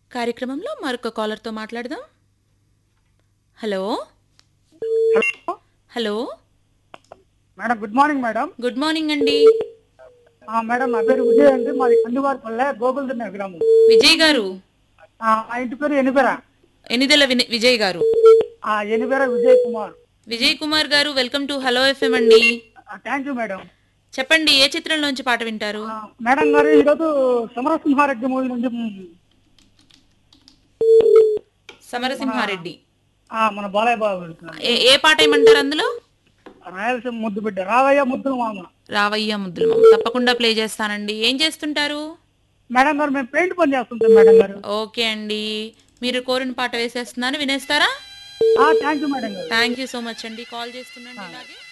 కార్యక్రమంలో మరొక కాలర్తో మాట్లాడదాం hello hello hello madam good morning madam good morning అండి ఆ, మేడం నా పేరు విజయ్ అండి మాది కందివారిపల్లె గోకులదిన్న గ్రామం విజయ్ గారు ఆ, మా ఇంటి పేరు ఎనిపెర ఎనిదెల విని- విజయ్ గారు ఆ ఎనిపెర విజయ్ కుమార్ విజయ్ కుమార్ గారు వెల్కమ్ టు హలో ఎఫ్ఎం అండి థ్యాంక్ యూ మేడం చెప్పండి ఏ చిత్రంలోంచి పాట వింటారు ఆ, మేడం గారు ఈరోజు సమరసింహారెడ్డి మూవీ నుంచి మ్, సమరసింహారెడ్డి ఆ, మన బాలయ్య బాబు వెళ్తున్నారు. ఏ ఏ పాట ఏమంటారు అందులో రాయలసీమ ముద్దు బిడ్డ రావయ్య ముద్దులు మామ రావయ్య ముద్దుల మామ తప్పకుండా ప్లే చేస్తానండి ఏం చేస్తుంటారు మేడం గారు మేము పెయింట్ పని చేస్తుంటాం మేడం గారు ఓకే అండి మీరు కోరిన పాట వేసేస్తున్నాను వినేస్తారా థ్యాంక్ యూ మేడం గారు థ్యాంక్ యూ సో మచ్ అండి కాల్ చేస్తుండండి ఇలాగే